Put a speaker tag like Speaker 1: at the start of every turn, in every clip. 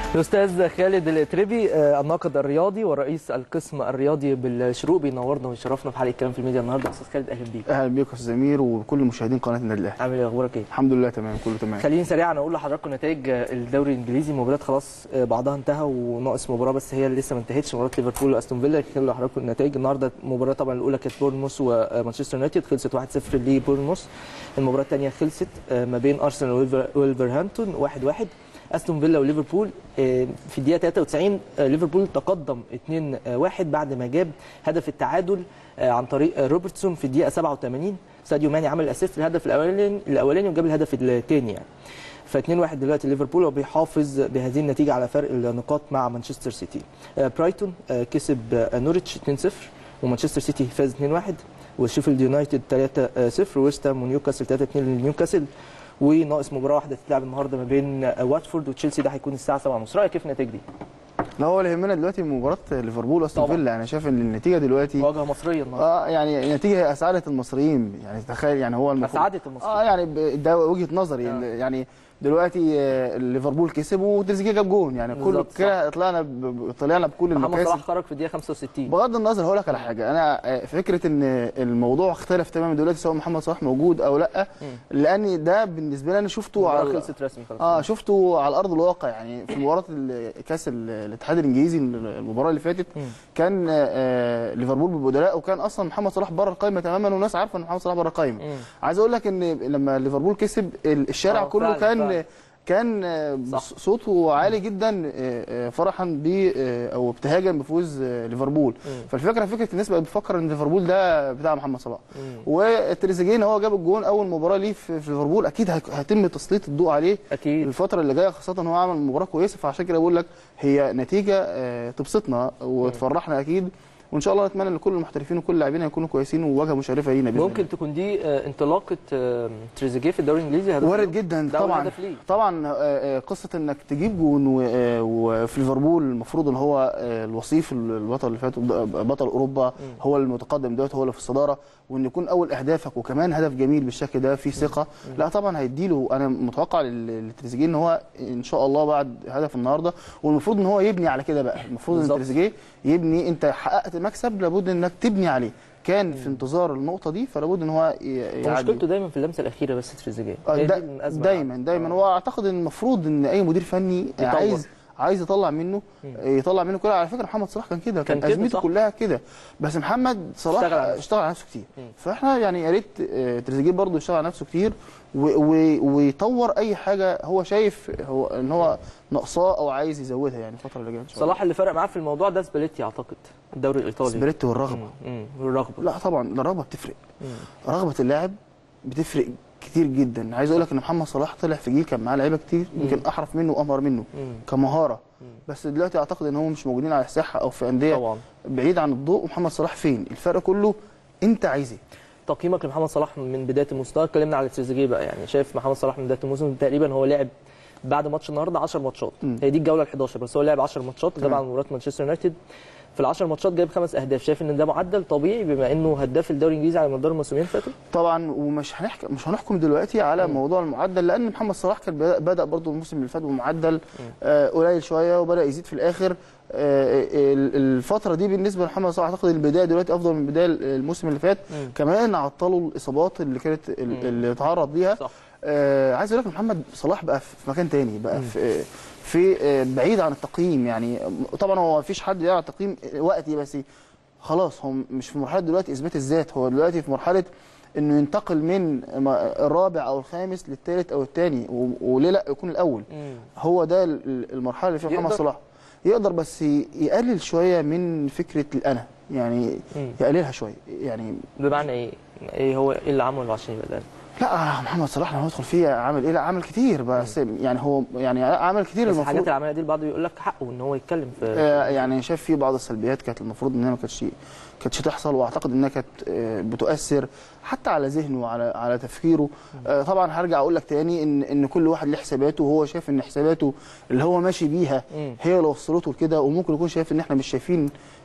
Speaker 1: الاستاذ خالد الاتربي آه، الناقد الرياضي ورئيس القسم الرياضي بالشروق بينورنا ويشرفنا في حلقه كلام في الميديا النهارده استاذ خالد اهلا بيك
Speaker 2: اهلا بيك يا استاذ امير وكل مشاهدين قناه النادي الاهلي
Speaker 1: عامل ايه اخبارك ايه
Speaker 2: الحمد لله تمام كله تمام
Speaker 1: خليني سريعا اقول لحضراتكم نتائج آه، الدوري الانجليزي مباريات خلاص آه، بعضها انتهى وناقص مباراه بس هي اللي لسه ما انتهتش مباراه ليفربول واستون فيلا هقول لحضراتكم النتائج النهارده المباراه طبعا الاولى كانت بورنموث ومانشستر يونايتد خلصت 1-0 لبورنموث المباراه الثانيه خلصت آه، ما بين ارسنال وولفر- وولفرهامبتون 1-1 استون فيلا وليفربول آه، في الدقيقه 93 آه، ليفربول تقدم 2-1 بعد ما جاب هدف التعادل آه، عن طريق آه، روبرتسون في الدقيقه 87 ساديو ماني عمل اسيست الهدف الاولاني الاولاني وجاب الهدف الثاني يعني ف 2-1 دلوقتي ليفربول وبيحافظ بهذه النتيجه على فرق النقاط مع مانشستر سيتي آه، برايتون آه، كسب آه، نوريتش 2-0 ومانشستر سيتي فاز 2-1 وشيفيلد يونايتد 3-0 ويست هام ونيوكاسل 3-2 لنيوكاسل وناقص مباراه واحده تتلعب النهارده ما بين آه، واتفورد وتشيلسي ده هيكون الساعه 7:30 رايك كيف النتائج دي؟
Speaker 2: لا هو اللي يهمنا دلوقتي مباراه ليفربول واستون
Speaker 1: طبعا.
Speaker 2: فيلا انا شايف ان النتيجه دلوقتي
Speaker 1: مواجهه مصريه النهارده
Speaker 2: اه يعني النتيجه هي اسعدت المصريين يعني تخيل يعني هو المفروض
Speaker 1: اسعدت المصريين
Speaker 2: اه يعني ب- ده وجهه نظري
Speaker 1: آه.
Speaker 2: يعني دلوقتي آه، ليفربول كسب وتريزيجيه جاب جون يعني كل
Speaker 1: بالظبط،
Speaker 2: كده طلعنا ب- ب- طلعنا بكل
Speaker 1: محمد
Speaker 2: المكاسب
Speaker 1: صلاح خرج في الدقيقه 65
Speaker 2: بغض النظر هقول لك على حاجه انا آه، فكره ان الموضوع اختلف تماما دلوقتي سواء محمد صلاح موجود او لا لان ده بالنسبه لي انا شفته
Speaker 1: المباراة
Speaker 2: على
Speaker 1: خلصت رسمي خلاص
Speaker 2: اه شفته على ارض الواقع يعني في مباراه ال- كاس ال- الاتحاد الانجليزي المباراه اللي فاتت
Speaker 1: مم.
Speaker 2: كان آه، ليفربول بالبدلاء وكان اصلا محمد صلاح بره القائمه تماما والناس عارفه ان محمد صلاح بره القائمه
Speaker 1: مم.
Speaker 2: عايز اقول لك ان لما ليفربول كسب ال- الشارع
Speaker 1: آه،
Speaker 2: كله
Speaker 1: فعلا،
Speaker 2: كان
Speaker 1: فعلا.
Speaker 2: كان آه،
Speaker 1: صح.
Speaker 2: صوته عالي جدا آه، آه، فرحا ب آه، او ابتهاجا بفوز آه، ليفربول
Speaker 1: مم.
Speaker 2: فالفكره فكره الناس بقت بتفكر ان ليفربول ده بتاع محمد صلاح
Speaker 1: مم.
Speaker 2: وتريزيجيه ان هو جاب الجون اول مباراه ليه في في ليفربول اكيد هيك- هيتم تسليط الضوء عليه
Speaker 1: اكيد
Speaker 2: الفتره اللي جايه خاصه ان هو عمل مباراه كويسه فعشان كده بقول لك هي نتيجه آه، تبسطنا وتفرحنا اكيد وان شاء الله نتمنى ان كل المحترفين وكل اللاعبين يكونوا كويسين وواجهه مشرفه لينا بإذن
Speaker 1: ممكن تكون دي آه، انطلاقه آه، تريزيجيه في الدوري الانجليزي هدف
Speaker 2: وارد
Speaker 1: له.
Speaker 2: جدا
Speaker 1: ده أول
Speaker 2: طبعا
Speaker 1: هدف ليه.
Speaker 2: طبعا آه، آه، قصه انك تجيب جون و- آه، وفي ليفربول المفروض ان هو آه، الوصيف البطل اللي فات بطل اوروبا هو المتقدم دلوقتي هو اللي في الصداره وان يكون اول اهدافك وكمان هدف جميل بالشكل ده فيه ثقه لا طبعا هيديله انا متوقع لل- لتريزيجيه ان هو ان شاء الله بعد هدف النهارده والمفروض ان هو يبني على كده بقى المفروض ان
Speaker 1: بالظبط.
Speaker 2: تريزيجيه يبني انت حققت مكسب لابد انك تبني عليه كان في انتظار النقطه دي فلابد ان هو ي-
Speaker 1: هو
Speaker 2: يعدي
Speaker 1: مشكلته دايما في اللمسه الاخيره بس تريزيجيه
Speaker 2: آه،
Speaker 1: هي دي
Speaker 2: دا
Speaker 1: الأزمة
Speaker 2: دايما
Speaker 1: يعني.
Speaker 2: دايما
Speaker 1: آه.
Speaker 2: واعتقد ان المفروض ان اي مدير فني
Speaker 1: يطور.
Speaker 2: عايز عايز يطلع منه يطلع منه كده على فكره محمد صلاح كان كده
Speaker 1: كان
Speaker 2: كان,
Speaker 1: كده،
Speaker 2: ازمته
Speaker 1: صح.
Speaker 2: كلها كده بس محمد صلاح
Speaker 1: اشتغل على نفسه.
Speaker 2: اشتغل على نفسه كتير فاحنا يعني يا ريت آه، تريزيجيه برضه يشتغل على نفسه كتير و- و- ويطور اي حاجه هو شايف هو ان هو ناقصاه او عايز يزودها يعني الفتره اللي جايه ان شاء الله
Speaker 1: صلاح اللي فرق معاه في الموضوع ده سباليتي اعتقد الدوري الايطالي
Speaker 2: سبريت والرغبه
Speaker 1: مم. مم. والرغبه
Speaker 2: لا طبعا الرغبه بتفرق رغبه اللاعب بتفرق كتير جدا عايز اقول لك ان محمد صلاح طلع في جيل كان معاه لعيبه كتير يمكن احرف منه وامهر منه
Speaker 1: مم.
Speaker 2: كمهاره بس دلوقتي اعتقد ان هم مش موجودين على الساحه او في انديه
Speaker 1: طبعا
Speaker 2: بعيد عن الضوء ومحمد صلاح فين الفرق كله انت عايز ايه
Speaker 1: تقييمك لمحمد صلاح من بدايه المستوى اتكلمنا على تريزيجيه بقى يعني شايف محمد صلاح من بدايه الموسم تقريبا هو لعب بعد ماتش النهارده 10 ماتشات
Speaker 2: مم.
Speaker 1: هي دي الجوله ال 11 بس هو لعب 10 ماتشات غاب
Speaker 2: تمام.
Speaker 1: عن مباراه مانشستر يونايتد في ال 10 ماتشات جايب خمس اهداف شايف ان ده معدل طبيعي بما انه هداف الدوري الانجليزي على مدار الموسمين اللي فاتوا
Speaker 2: طبعا ومش هنحكي مش هنحكم دلوقتي على
Speaker 1: مم.
Speaker 2: موضوع المعدل لان محمد صلاح كان بدا- بدا برضه الموسم اللي فات بمعدل آه، قليل شويه وبدا يزيد في الاخر آه، ال- الفتره دي بالنسبه لمحمد صلاح اعتقد البدايه دلوقتي افضل من بدايه الموسم اللي فات
Speaker 1: مم.
Speaker 2: كمان عطلوا الاصابات اللي كانت ال-
Speaker 1: مم.
Speaker 2: اللي اتعرض ليها
Speaker 1: صح
Speaker 2: آه عايز اقول لك محمد صلاح بقى في مكان تاني بقى في في آه بعيد عن التقييم يعني طبعا هو مفيش حد يعرف تقييم وقتي بس خلاص هو مش في مرحله دلوقتي اثبات الذات هو دلوقتي في مرحله انه ينتقل من ما- الرابع او الخامس للثالث او الثاني وليه لا يكون الاول
Speaker 1: مم.
Speaker 2: هو ده ال- ال- المرحله اللي فيها محمد
Speaker 1: يقدر؟
Speaker 2: صلاح يقدر بس ي- يقلل شويه من فكره الانا يعني
Speaker 1: مم.
Speaker 2: يقللها شويه يعني
Speaker 1: بمعنى ايه؟ ايه هو ايه اللي عمله عشان يبقى ده؟
Speaker 2: لا محمد صلاح لما يدخل فيه عامل ايه لا عامل كتير بس يعني هو يعني عامل كتير
Speaker 1: بس الحاجات
Speaker 2: المفروض
Speaker 1: اللي عملها دي البعض بيقول لك حقه ان هو يتكلم في
Speaker 2: آه، يعني شاف في بعض السلبيات كانت المفروض انها ما كانتش كانتش تحصل واعتقد انها كانت آه، بتؤثر حتى على ذهنه وعلى على تفكيره آه، طبعا هرجع اقول لك تاني ان ان كل واحد له حساباته وهو شايف ان حساباته اللي هو ماشي بيها
Speaker 1: مم.
Speaker 2: هي اللي وصلته لكده وممكن يكون شايف ان احنا مش شايفين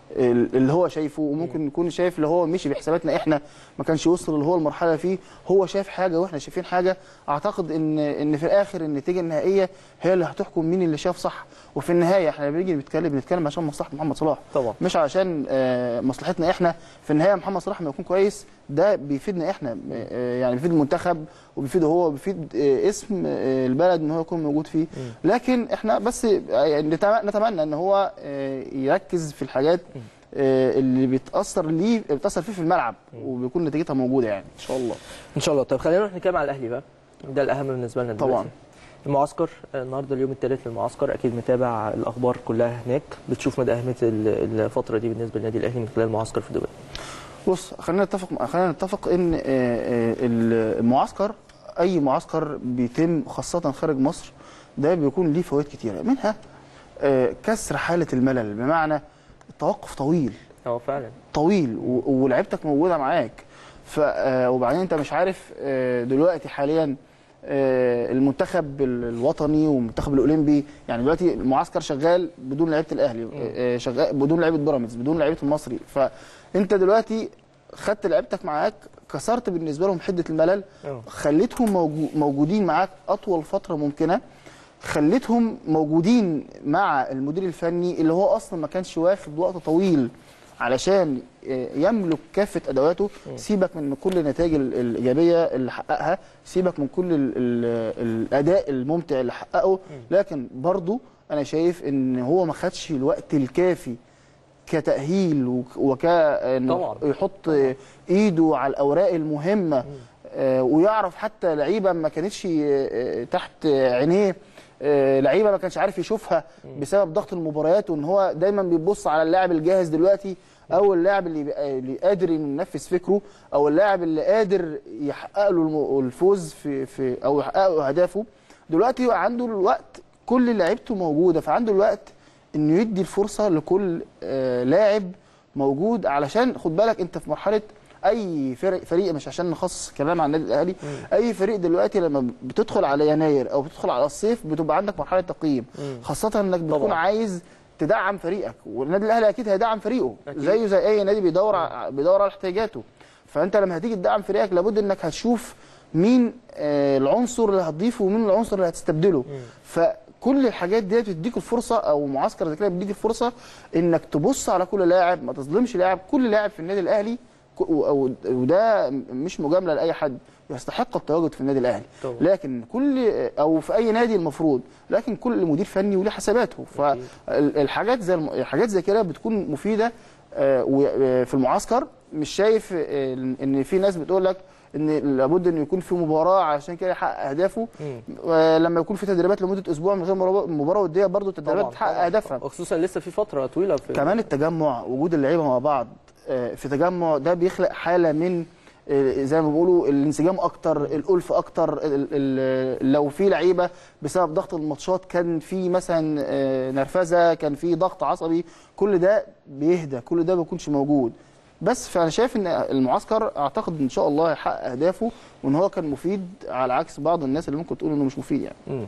Speaker 2: ال- اللي هو شايفه وممكن يكون شايف اللي هو مشي بحساباتنا احنا ما كانش وصل اللي هو المرحله فيه هو شايف حاجه واحنا شايفين حاجه اعتقد ان ان في الاخر النتيجه النهائيه هي اللي هتحكم مين اللي شاف صح وفي النهايه احنا لما بنيجي نتكلم بنتكلم عشان مصلحه محمد صلاح
Speaker 1: طبعا
Speaker 2: مش عشان آه، مصلحتنا احنا في النهايه محمد صلاح لما يكون كويس ده بيفيدنا احنا آه، يعني بيفيد المنتخب وبيفيده هو وبيفيد آه، اسم آه، البلد ان هو يكون موجود فيه لكن احنا بس آه، يعني نتم- نتمنى ان هو آه، يركز في الحاجات آه، اللي بتاثر ليه بتاثر فيه في الملعب وبيكون نتيجتها موجوده يعني ان شاء الله
Speaker 1: ان شاء الله طيب خلينا نروح نتكلم على الاهلي بقى ده الاهم بالنسبه لنا دلوقتي
Speaker 2: طبعاً.
Speaker 1: المعسكر آه، النهارده اليوم الثالث للمعسكر اكيد متابع الاخبار كلها هناك بتشوف مدى اهميه ال- الفتره دي بالنسبه للنادي الاهلي من خلال المعسكر في دبي
Speaker 2: بص خلينا نتفق خلينا نتفق ان آه، آه، المعسكر اي معسكر بيتم خاصه خارج مصر ده بيكون ليه فوائد كتيره منها آه، كسر حاله الملل بمعنى التوقف طويل
Speaker 1: اه فعلا
Speaker 2: طويل و- ولعيبتك موجوده معاك ف آه، وبعدين انت مش عارف آه، دلوقتي حاليا آه، المنتخب ال- الوطني والمنتخب الاولمبي يعني دلوقتي المعسكر شغال بدون لعيبه الاهلي آه، شغال بدون لعيبه بيراميدز بدون لعيبه المصري فانت دلوقتي خدت لعيبتك معاك كسرت بالنسبه لهم حده الملل
Speaker 1: اه
Speaker 2: خليتهم موجو- موجودين معاك اطول فتره ممكنه خليتهم موجودين مع المدير الفني اللي هو اصلا ما كانش واخد وقت طويل علشان آه، يملك كافه ادواته سيبك من كل النتائج ال- الايجابيه اللي حققها سيبك من كل ال ال الاداء الممتع اللي حققه لكن برضو انا شايف ان هو ما خدش الوقت الكافي كتاهيل وك- وك إنه
Speaker 1: طبعاً.
Speaker 2: يحط ايده على الاوراق المهمه آه، ويعرف حتى لعيبه ما كانتش آه، تحت عينيه آه، لعيبه ما كانش عارف يشوفها بسبب ضغط المباريات وان هو دايما بيبص على اللاعب الجاهز دلوقتي او اللاعب اللي بيبقى- اللي قادر ينفذ فكره او اللاعب اللي قادر يحقق له الم- الفوز في في او يحقق له اهدافه دلوقتي عنده الوقت كل لعيبته موجوده فعنده الوقت انه يدي الفرصه لكل آه، لاعب موجود علشان خد بالك انت في مرحله اي فريق فريق مش عشان نخصص كلام عن النادي الاهلي اي فريق دلوقتي لما بتدخل على يناير او بتدخل على الصيف بتبقى عندك مرحله تقييم خاصه انك بتكون
Speaker 1: طبعاً.
Speaker 2: عايز تدعم فريقك والنادي الاهلي اكيد هيدعم فريقه
Speaker 1: أكيد.
Speaker 2: زيه زي اي نادي بيدور ع- بيدور على احتياجاته فانت لما هتيجي تدعم فريقك لابد انك هتشوف مين آه، العنصر اللي هتضيفه ومين العنصر اللي هتستبدله فكل الحاجات دي بتديك الفرصه او معسكر زي كده بيديك الفرصه انك تبص على كل لاعب ما تظلمش لاعب كل لاعب في النادي الاهلي ك- و- و- وده مش مجامله لاي حد يستحق التواجد في النادي الاهلي
Speaker 1: طبعا.
Speaker 2: لكن كل او في اي نادي المفروض لكن كل مدير فني وليه حساباته فالحاجات زي الم- الحاجات زي كده بتكون مفيده آه، و- آه، في المعسكر مش شايف آه، ان في ناس بتقول لك ان لابد انه يكون في مباراه عشان كده يحقق اهدافه آه، لما يكون في تدريبات لمده اسبوع من غير مرا- مباراه وديه برضه التدريبات بتحقق اهدافها
Speaker 1: وخصوصا لسه في فتره طويله في
Speaker 2: كمان التجمع وجود اللعيبه مع بعض آه، في تجمع ده بيخلق حاله من آه، زي ما بيقولوا الانسجام اكتر الالف اكتر ال- ال- لو في لعيبه بسبب ضغط الماتشات كان في مثلا آه، نرفزه كان في ضغط عصبي كل ده بيهدى كل ده ما بيكونش موجود بس فانا شايف ان المعسكر اعتقد ان شاء الله هيحقق اهدافه وان هو كان مفيد على عكس بعض الناس اللي ممكن تقول انه مش مفيد يعني
Speaker 1: مم.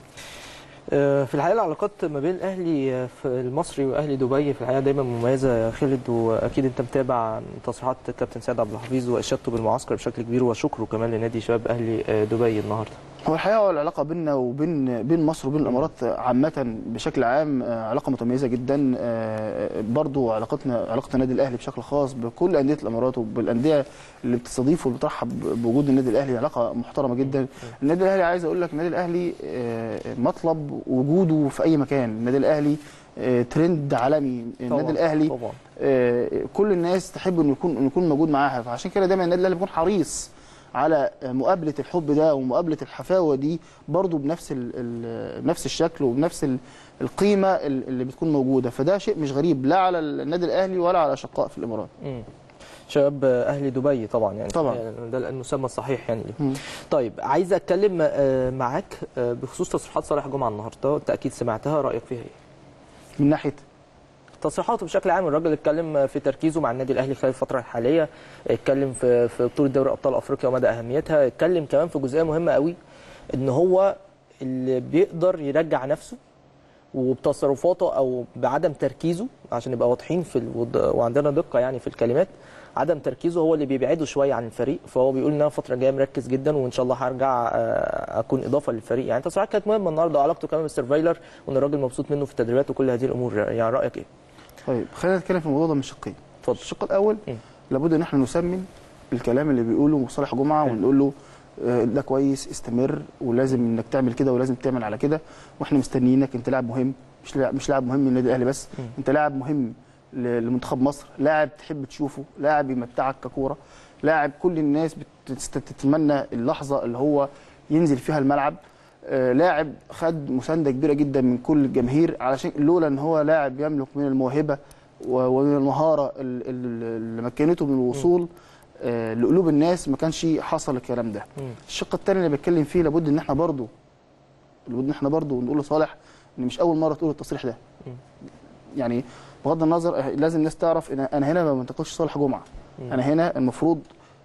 Speaker 1: آه، في الحقيقه العلاقات ما بين الاهلي آه، في المصري واهلي دبي في الحقيقه دايما مميزه يا خالد واكيد انت متابع تصريحات الكابتن سيد عبد الحفيظ واشادته بالمعسكر بشكل كبير وشكره كمان لنادي شباب اهلي آه، دبي النهارده
Speaker 2: هو الحقيقه هو العلاقه بيننا وبين بين مصر وبين الامارات عامه بشكل عام آه، علاقه متميزه جدا آه، برضو علاقتنا علاقه النادي الاهلي بشكل خاص بكل انديه الامارات وبالانديه اللي بتستضيف وبترحب بوجود النادي الاهلي علاقه محترمه جدا النادي الاهلي عايز اقول لك النادي الاهلي آه، مطلب وجوده في اي مكان النادي الاهلي آه، ترند عالمي النادي
Speaker 1: طبعاً،
Speaker 2: الاهلي
Speaker 1: طبعا
Speaker 2: آه، كل الناس تحب انه يكون انه يكون موجود معاها فعشان كده دايما النادي الاهلي بيكون حريص على مقابله الحب ده ومقابله الحفاوه دي برضو بنفس ال ال نفس الشكل وبنفس ال القيمه ال- اللي بتكون موجوده فده شيء مش غريب لا على النادي الاهلي ولا على اشقاء في الامارات
Speaker 1: مم. شباب اهلي دبي طبعا يعني
Speaker 2: طبعاً.
Speaker 1: يعني ده المسمى الصحيح يعني ليه.
Speaker 2: مم.
Speaker 1: طيب عايز اتكلم آه، معاك آه، بخصوص تصريحات صالح جمعه النهارده انت اكيد سمعتها رايك فيها ايه
Speaker 2: من ناحيه
Speaker 1: تصريحاته بشكل عام الراجل اتكلم في تركيزه مع النادي الاهلي خلال الفتره الحاليه اتكلم في في بطوله دوري ابطال افريقيا ومدى اهميتها اتكلم كمان في جزئيه مهمه قوي ان هو اللي بيقدر يرجع نفسه وبتصرفاته او بعدم تركيزه عشان نبقى واضحين في ال... وض- وعندنا دقه يعني في الكلمات عدم تركيزه هو اللي بيبعده شويه عن الفريق فهو بيقول ان انا الفتره الجايه مركز جدا وان شاء الله هرجع آه، اكون اضافه للفريق يعني تصريحات كانت مهمه النهارده وعلاقته كمان مستر فايلر وان الراجل مبسوط منه في التدريبات وكل هذه الامور يعني رايك ايه؟
Speaker 2: طيب خلينا نتكلم في الموضوع ده من شقين
Speaker 1: اتفضل
Speaker 2: الشق الاول
Speaker 1: مم.
Speaker 2: لابد ان احنا نسمن الكلام اللي بيقوله مصالح جمعه
Speaker 1: حلو.
Speaker 2: ونقول له آه، ده كويس استمر ولازم انك تعمل كده ولازم تعمل على كده واحنا مستنيينك انت لاعب مهم مش لاعب مش لاعب مهم للنادي الاهلي بس
Speaker 1: مم.
Speaker 2: انت لاعب مهم ل- لمنتخب مصر لاعب تحب تشوفه لاعب يمتعك ككوره لاعب كل الناس بتست- بتتمنى اللحظه اللي هو ينزل فيها الملعب آه، لاعب خد مسانده كبيره جدا من كل الجماهير علشان لولا ان هو لاعب يملك من الموهبه و- ومن المهاره ال- ال- اللي مكنته من الوصول آه، لقلوب الناس ما كانش حصل الكلام ده
Speaker 1: مم.
Speaker 2: الشق الثاني اللي بتكلم فيه لابد ان احنا برضو لابد ان احنا برضو نقول لصالح ان مش اول مره تقول التصريح ده
Speaker 1: مم.
Speaker 2: يعني بغض النظر آه، لازم الناس تعرف ان انا هنا ما بنتقدش صالح جمعه
Speaker 1: مم.
Speaker 2: انا هنا المفروض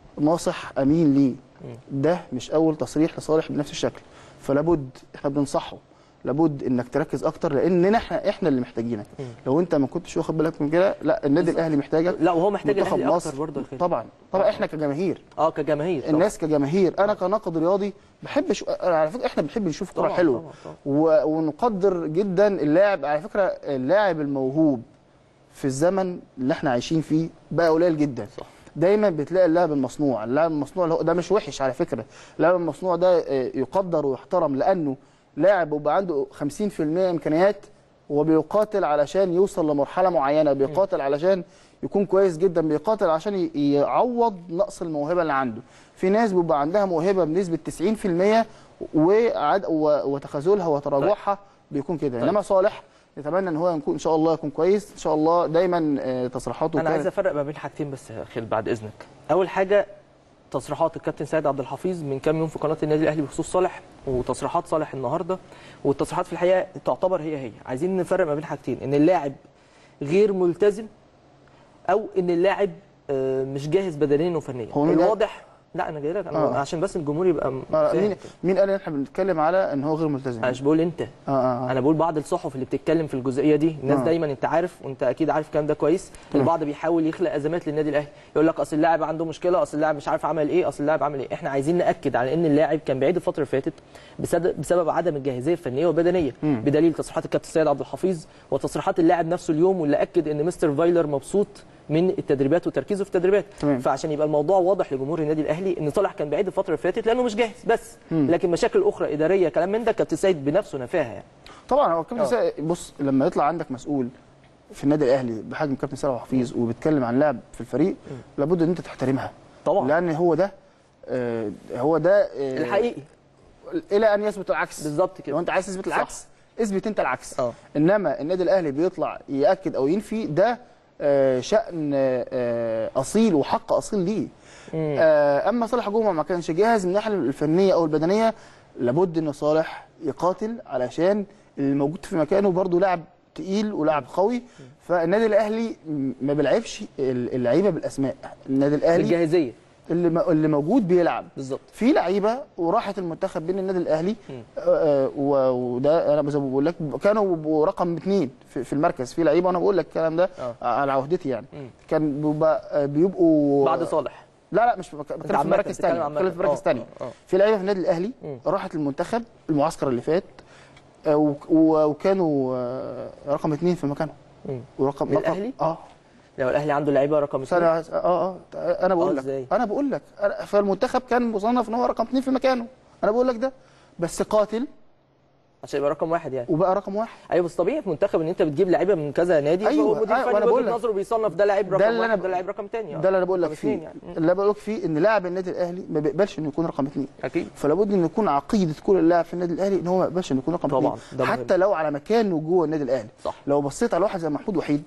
Speaker 2: ناصح امين ليه
Speaker 1: مم.
Speaker 2: ده مش اول تصريح لصالح بنفس الشكل فلابد احنا بننصحه لابد انك تركز اكتر لاننا احنا احنا اللي محتاجينك
Speaker 1: مم.
Speaker 2: لو انت ما كنتش واخد بالك من كده لا النادي
Speaker 1: بالظبط.
Speaker 2: الاهلي محتاجك
Speaker 1: لا وهو محتاج
Speaker 2: منتخب
Speaker 1: الاهلي
Speaker 2: مصر
Speaker 1: اكتر برضه يا خالد.
Speaker 2: طبعا طبعا احنا كجماهير
Speaker 1: اه كجماهير طبعاً.
Speaker 2: الناس كجماهير انا كناقد رياضي بحب شو... على فكره احنا بنحب نشوف كوره
Speaker 1: طبعاً،
Speaker 2: حلوه
Speaker 1: طبعاً، طبعاً.
Speaker 2: و... ونقدر جدا اللاعب على فكره اللاعب الموهوب في الزمن اللي احنا عايشين فيه بقى قليل جدا
Speaker 1: صح.
Speaker 2: دايما بتلاقي اللاعب المصنوع اللاعب المصنوع اللي هو ده مش وحش على فكره اللاعب المصنوع ده آه، يقدر ويحترم لانه لاعب وبقى عنده 50% امكانيات وبيقاتل علشان يوصل لمرحله معينه بيقاتل علشان يكون كويس جدا بيقاتل عشان ي- يعوض نقص الموهبه اللي عنده في ناس بيبقى عندها موهبه بنسبه 90% وعد و- وتخاذلها وتراجعها بيكون كده
Speaker 1: طيب.
Speaker 2: انما صالح نتمنى ان هو يكون ان شاء الله يكون كويس ان شاء الله دايما آه، تصريحاته
Speaker 1: انا عايز
Speaker 2: كانت-
Speaker 1: افرق ما بين حاجتين بس يا خالد بعد اذنك اول حاجه تصريحات الكابتن سيد عبد الحفيظ من كام يوم في قناه النادي الاهلي بخصوص صالح وتصريحات صالح النهارده والتصريحات في الحقيقه تعتبر هي هي عايزين نفرق ما بين حاجتين ان اللاعب غير ملتزم او ان اللاعب آه، مش جاهز بدنيا وفنيا
Speaker 2: هو مين قال؟
Speaker 1: الواضح لا انا جاي لك انا
Speaker 2: آه.
Speaker 1: عشان بس الجمهور يبقى م-
Speaker 2: آه،
Speaker 1: فاهم
Speaker 2: مين
Speaker 1: كده.
Speaker 2: مين قال ان احنا بنتكلم على ان هو غير ملتزم
Speaker 1: انا مش بقول انت
Speaker 2: اه اه, آه.
Speaker 1: انا بقول بعض الصحف اللي بتتكلم في الجزئيه دي الناس
Speaker 2: آه.
Speaker 1: دايما انت عارف وانت اكيد عارف الكلام ده كويس البعض بيحاول يخلق ازمات للنادي الاهلي يقول لك اصل اللاعب عنده مشكله اصل اللاعب مش عارف عمل ايه اصل اللاعب عمل ايه احنا عايزين ناكد على ان اللاعب كان بعيد الفتره اللي فاتت بسبب, بسبب عدم الجاهزيه الفنيه والبدنيه
Speaker 2: مم.
Speaker 1: بدليل تصريحات الكابتن سيد عبد الحفيظ وتصريحات اللاعب نفسه اليوم واللي اكد ان مستر فايلر مبسوط من التدريبات وتركيزه في التدريبات
Speaker 2: تمام.
Speaker 1: فعشان يبقى الموضوع واضح لجمهور النادي الاهلي ان صالح كان بعيد الفتره اللي فاتت لانه مش جاهز بس
Speaker 2: مم.
Speaker 1: لكن مشاكل اخرى اداريه كلام من ده كابتن سيد بنفسه نفاها يعني
Speaker 2: طبعا هو كابتن
Speaker 1: آه.
Speaker 2: سا- بص لما يطلع عندك مسؤول في النادي الاهلي بحجم كابتن سامح حفيظ وبيتكلم عن لاعب في الفريق لابد ان انت تحترمها
Speaker 1: طبعا
Speaker 2: لان هو ده آه، هو ده آه،
Speaker 1: الحقيقي
Speaker 2: الى ان يثبت العكس
Speaker 1: بالظبط كده
Speaker 2: لو انت عايز تثبت
Speaker 1: صح.
Speaker 2: العكس اثبت انت العكس
Speaker 1: اه
Speaker 2: انما النادي الاهلي بيطلع ياكد او ينفي ده آه، شان آه، آه، اصيل وحق اصيل ليه
Speaker 1: مم.
Speaker 2: آه، اما صالح جمعه ما كانش جاهز من الناحيه الفنيه او البدنيه لابد ان صالح يقاتل علشان الموجود في مكانه برضه لاعب تقيل ولاعب قوي فالنادي الاهلي م- ما بيلعبش اللعيبه بالاسماء النادي الاهلي
Speaker 1: الجاهزيه
Speaker 2: اللي م- اللي موجود بيلعب
Speaker 1: بالظبط
Speaker 2: في لعيبه وراحت المنتخب بين النادي الاهلي
Speaker 1: مم.
Speaker 2: آه، آه، و- وده انا زي ما بقول لك كانوا بيبقوا رقم اثنين في في المركز في لعيبه وانا بقول لك الكلام ده
Speaker 1: اه
Speaker 2: على عهدتي يعني
Speaker 1: مم.
Speaker 2: كان بيبقى آه، بيبقوا
Speaker 1: بعد صالح
Speaker 2: لا لا مش بك- بتكلم في
Speaker 1: عامة،
Speaker 2: مراكز
Speaker 1: بتتكلم
Speaker 2: ثانيه
Speaker 1: عامة.
Speaker 2: بتكلم في مراكز
Speaker 1: اه،
Speaker 2: ثانيه
Speaker 1: اه، اه.
Speaker 2: في لعيبه في النادي الاهلي
Speaker 1: مم.
Speaker 2: راحت المنتخب المعسكر اللي فات آه، وك- و- وكانوا آه، رقم اثنين في مكانهم
Speaker 1: مم.
Speaker 2: ورقم
Speaker 1: من
Speaker 2: رقم-
Speaker 1: الأهلي؟
Speaker 2: اه
Speaker 1: لو الاهلي عنده لعيبه رقم
Speaker 2: ثانية
Speaker 1: اثنين
Speaker 2: واحدة. اه اه انا
Speaker 1: اه،
Speaker 2: بقول لك
Speaker 1: ازاي؟
Speaker 2: انا بقول لك أنا- فالمنتخب كان مصنف ان هو رقم اثنين في مكانه انا بقول لك ده بس قاتل
Speaker 1: عشان يبقى رقم واحد يعني
Speaker 2: وبقى رقم واحد
Speaker 1: ايوه بس طبيعي في منتخب ان انت بتجيب لعيبه من كذا نادي
Speaker 2: أيوة،
Speaker 1: فهو المدير
Speaker 2: أيوة،
Speaker 1: الفني
Speaker 2: وأنا
Speaker 1: من
Speaker 2: بقول
Speaker 1: وجهه
Speaker 2: لك.
Speaker 1: نظره بيصنف ده لعيب
Speaker 2: ده
Speaker 1: رقم
Speaker 2: اللي
Speaker 1: واحد
Speaker 2: أنا-
Speaker 1: ده لعيب رقم ثاني
Speaker 2: ده اللي انا بقول لك
Speaker 1: رقم
Speaker 2: فيه
Speaker 1: اثنين يعني مم.
Speaker 2: اللي أنا بقول لك فيه ان لاعب النادي الاهلي ما بيقبلش انه يكون رقم اثنين
Speaker 1: اكيد
Speaker 2: فلا بد ان يكون عقيده كل لاعب في النادي الاهلي ان هو ما يقبلش انه يكون رقم
Speaker 1: طبعاً،
Speaker 2: اثنين
Speaker 1: ده مهم.
Speaker 2: حتى لو على مكانه جوه النادي الاهلي
Speaker 1: صح
Speaker 2: لو بصيت على واحد زي محمود وحيد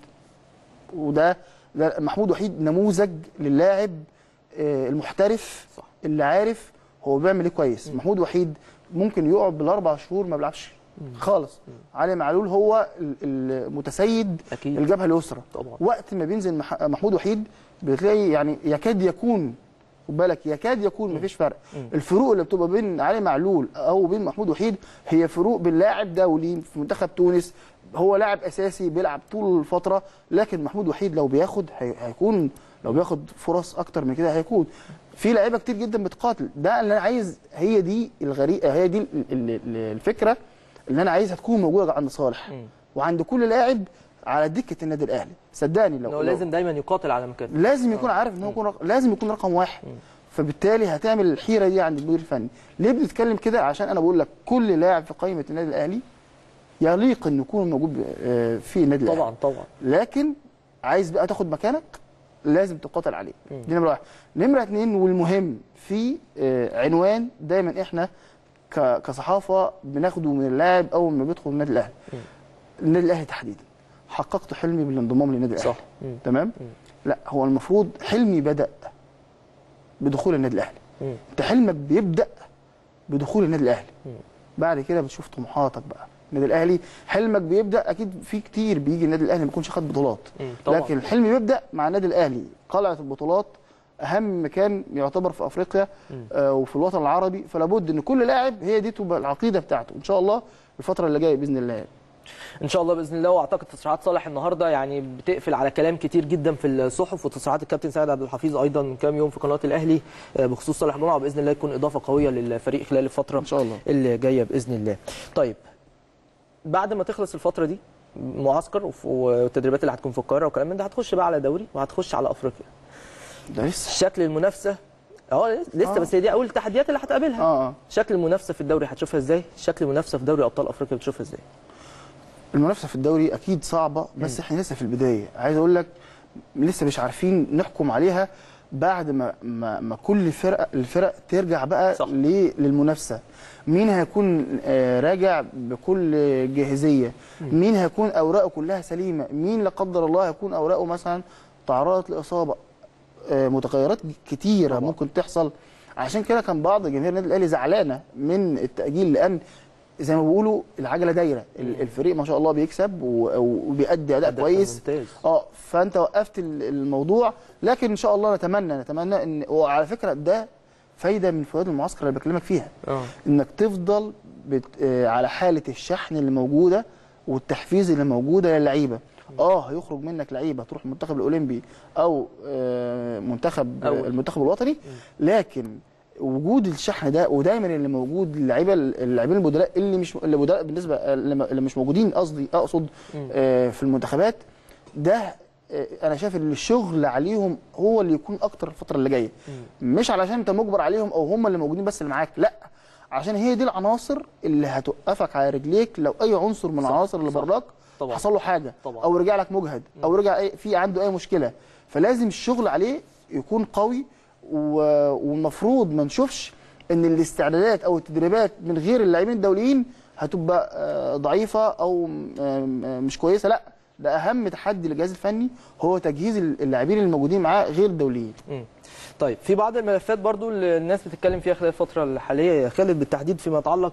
Speaker 2: وده ده محمود وحيد نموذج للاعب آه، المحترف
Speaker 1: صح.
Speaker 2: اللي عارف هو بيعمل ايه كويس محمود وحيد ممكن يقعد بالاربع شهور ما بيلعبش خالص علي معلول هو ال- المتسيد
Speaker 1: اكيد
Speaker 2: الجبهه اليسرى
Speaker 1: طبعا
Speaker 2: وقت ما بينزل مح- محمود وحيد بتلاقي يعني يكاد يكون خد بالك يكاد يكون مفيش فرق الفروق اللي بتبقى بين علي معلول او بين محمود وحيد هي فروق بين لاعب دولي في منتخب تونس هو لاعب اساسي بيلعب طول الفتره لكن محمود وحيد لو بياخد هي- هيكون لو بياخد فرص اكتر من كده هيكون في لعيبه كتير جدا بتقاتل ده اللي انا عايز هي دي الغريقه هي دي ال- ال- ال- الفكره اللي انا عايزها تكون موجوده عند صالح وعند كل لاعب على دكه النادي الاهلي صدقني لو
Speaker 1: انه
Speaker 2: لو-
Speaker 1: لازم دايما يقاتل على مكانه
Speaker 2: لازم يكون عارف ان هو يكون رق... لازم يكون رقم واحد فبالتالي هتعمل الحيره دي عند المدير الفني ليه بنتكلم كده عشان انا بقول لك كل لاعب في قائمه النادي الاهلي يليق انه يكون موجود آه، في النادي الاهلي
Speaker 1: طبعا طبعا
Speaker 2: لكن عايز بقى تاخد مكانك لازم تقاتل عليه دي نمره واحد نمره اتنين والمهم في آه، عنوان دايما احنا ك- كصحافه بناخده من اللاعب اول ما بيدخل النادي الاهلي النادي الاهلي تحديدا حققت حلمي بالانضمام للنادي الاهلي
Speaker 1: صح مم.
Speaker 2: تمام لا هو المفروض حلمي بدا بدخول النادي الاهلي
Speaker 1: مم.
Speaker 2: انت حلمك بيبدا بدخول النادي الاهلي بعد كده بتشوف طموحاتك بقى النادي الاهلي حلمك بيبدا اكيد في كتير بيجي النادي الاهلي ما يكونش خد بطولات
Speaker 1: مم. طبعا
Speaker 2: لكن الحلم بيبدا مع النادي الاهلي قلعه البطولات اهم مكان يعتبر في افريقيا آه وفي الوطن العربي فلا بد ان كل لاعب هي دي تبقى العقيده بتاعته ان شاء الله الفتره اللي جايه باذن الله
Speaker 1: ان شاء الله باذن الله واعتقد تصريحات صالح النهارده يعني بتقفل على كلام كتير جدا في الصحف وتصريحات الكابتن سيد عبد الحفيظ ايضا من كام يوم في قناه الاهلي آه، بخصوص صالح جمعه باذن الله يكون اضافه قويه للفريق خلال الفتره
Speaker 2: ان شاء الله
Speaker 1: اللي جايه باذن الله. طيب بعد ما تخلص الفتره دي معسكر وف- والتدريبات اللي هتكون في القاهره وكلام من ده هتخش بقى على دوري وهتخش على افريقيا.
Speaker 2: ده لسه
Speaker 1: شكل المنافسه اه لسه
Speaker 2: آه.
Speaker 1: بس هي دي اول التحديات اللي هتقابلها.
Speaker 2: اه اه
Speaker 1: شكل المنافسه في الدوري هتشوفها ازاي؟ شكل المنافسه في دوري ابطال افريقيا بتشوفها ازاي؟
Speaker 2: المنافسه في الدوري اكيد صعبه بس احنا لسه في البدايه عايز اقول لك لسه مش عارفين نحكم عليها بعد ما ما, ما كل فرقه الفرق ترجع بقى
Speaker 1: صح.
Speaker 2: ل- للمنافسه مين هيكون آه، راجع بكل جاهزيه مين هيكون اوراقه كلها سليمه مين لا قدر الله هيكون اوراقه مثلا تعرضت لاصابه آه، متغيرات كتيره
Speaker 1: طبعا.
Speaker 2: ممكن تحصل عشان كده كان بعض جماهير النادي الاهلي زعلانه من التاجيل لان زي ما بيقولوا العجله دايره ال- الفريق ما شاء الله بيكسب و- وبيأدي اداء
Speaker 1: أداء
Speaker 2: كويس
Speaker 1: ممتاز.
Speaker 2: اه فانت وقفت ال- الموضوع لكن ان شاء الله نتمنى نتمنى ان وعلى فكره ده فايده من فوائد المعسكر اللي بكلمك فيها
Speaker 1: اه
Speaker 2: انك تفضل بت... آه على حاله الشحن اللي موجوده والتحفيز اللي موجوده للعيبه اه هيخرج منك لعيبه تروح المنتخب الاولمبي او آه منتخب
Speaker 1: أول.
Speaker 2: المنتخب الوطني لكن وجود الشحن ده ودايما اللي موجود اللعيبه اللاعبين البدلاء اللي مش اللي بدلاء بالنسبه اللي اللي مش موجودين قصدي اقصد آه في المنتخبات ده آه، انا شايف ان الشغل عليهم هو اللي يكون اكتر الفتره اللي جايه مش علشان انت مجبر عليهم او هم اللي موجودين بس اللي معاك لا عشان هي دي العناصر اللي هتوقفك على رجليك لو اي عنصر من
Speaker 1: صح،
Speaker 2: العناصر اللي
Speaker 1: صح.
Speaker 2: براك
Speaker 1: طبعا.
Speaker 2: حصل له حاجه
Speaker 1: طبعا.
Speaker 2: او رجع لك مجهد او رجع أي في عنده اي مشكله فلازم الشغل عليه يكون قوي و- والمفروض ما نشوفش ان الاستعدادات او التدريبات من غير اللاعبين الدوليين هتبقى آه، ضعيفه او م- آه، مش كويسه لا ده اهم تحدي للجهاز الفني هو تجهيز اللاعبين الموجودين معاه غير الدوليين
Speaker 1: مم. طيب في بعض الملفات برضو اللي الناس بتتكلم فيها خلال الفترة الحالية يا خالد بالتحديد فيما يتعلق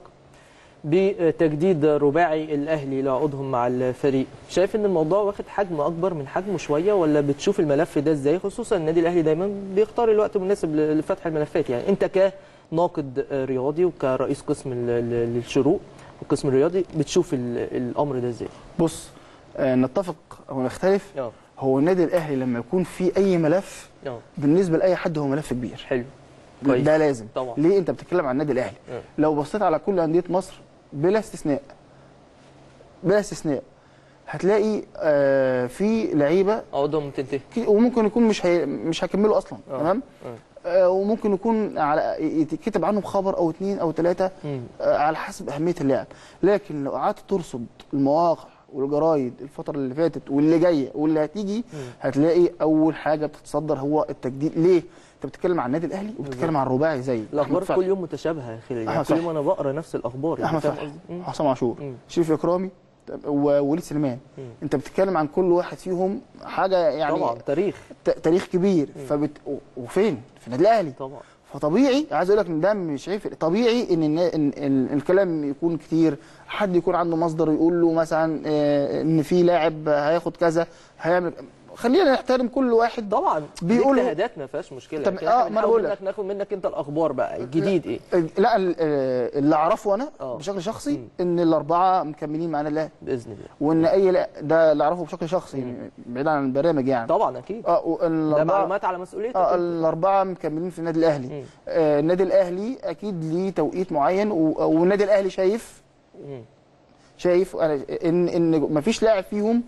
Speaker 1: بتجديد رباعي الأهلي لعقودهم مع الفريق شايف ان الموضوع واخد حجم أكبر من حجمه شوية ولا بتشوف الملف ده ازاي خصوصا النادي الأهلي دايما بيختار الوقت المناسب لفتح الملفات يعني انت كناقد رياضي وكرئيس قسم ال- ال- للشروق والقسم الرياضي بتشوف ال- الأمر ده ازاي؟
Speaker 2: بص آه، نتفق او نختلف
Speaker 1: اه
Speaker 2: هو النادي الاهلي لما يكون في اي ملف
Speaker 1: اه
Speaker 2: بالنسبه لاي حد هو ملف كبير
Speaker 1: حلو كويس.
Speaker 2: ده لازم
Speaker 1: طبعا.
Speaker 2: ليه انت بتتكلم عن النادي الاهلي
Speaker 1: اه.
Speaker 2: لو بصيت على كل انديه مصر بلا استثناء بلا استثناء هتلاقي آه في لعيبه
Speaker 1: عقودهم تنتهي
Speaker 2: ك- وممكن يكون مش هي مش هيكملوا اصلا
Speaker 1: اه.
Speaker 2: تمام
Speaker 1: اه.
Speaker 2: آه وممكن يكون على يتكتب عنهم خبر او اتنين او ثلاثه
Speaker 1: مم.
Speaker 2: آه على حسب اهميه اللاعب لكن لو قعدت ترصد المواقع والجرايد الفتره اللي فاتت واللي جايه واللي هتيجي هتلاقي اول حاجه بتتصدر هو التجديد ليه انت بتتكلم عن النادي الاهلي وبتتكلم عن الرباعي زي
Speaker 1: الاخبار
Speaker 2: أحمد
Speaker 1: كل يوم متشابهه يا اخي يعني
Speaker 2: أحمد
Speaker 1: كل
Speaker 2: فتحي.
Speaker 1: يوم انا بقرا نفس الاخبار يعني
Speaker 2: احمد
Speaker 1: فاهم
Speaker 2: فتحي
Speaker 1: قصدي؟ مم.
Speaker 2: حسام عاشور
Speaker 1: مم.
Speaker 2: شريف اكرامي ووليد سليمان
Speaker 1: مم.
Speaker 2: انت بتتكلم عن كل واحد فيهم حاجه يعني
Speaker 1: طبعا تاريخ
Speaker 2: ت- تاريخ كبير فبت... و- وفين في النادي الاهلي
Speaker 1: طبعا
Speaker 2: فطبيعي عايز اقول لك ان ده مش هيفرق طبيعي ان النا- ان ال- الكلام يكون كتير حد يكون عنده مصدر يقول له مثلا آه، ان في لاعب هياخد كذا هيعمل خلينا نحترم كل واحد
Speaker 1: طبعا
Speaker 2: بيقولوا-
Speaker 1: دي اجتهادات ما فيهاش مشكله
Speaker 2: طب-
Speaker 1: لكن
Speaker 2: آه،
Speaker 1: احنا
Speaker 2: ما أنا
Speaker 1: بنحاول
Speaker 2: بقول لك.
Speaker 1: منك ناخد منك انت الاخبار بقى الجديد ايه
Speaker 2: لا ال- آه، اللي اعرفه انا
Speaker 1: آه.
Speaker 2: بشكل شخصي ان الاربعه مكملين معانا الاهلي
Speaker 1: باذن الله
Speaker 2: وان اي لا ده اللي اعرفه بشكل شخصي بعيد عن البرامج يعني
Speaker 1: طبعا اكيد
Speaker 2: اه
Speaker 1: ده
Speaker 2: الاربعه
Speaker 1: معلومات على مسؤوليتك
Speaker 2: اه
Speaker 1: أنت.
Speaker 2: الاربعه مكملين في النادي الاهلي
Speaker 1: مم.
Speaker 2: آه النادي الاهلي اكيد ليه توقيت معين و- والنادي الاهلي شايف
Speaker 1: مم.
Speaker 2: شايف أنا ان ان مفيش لاعب فيهم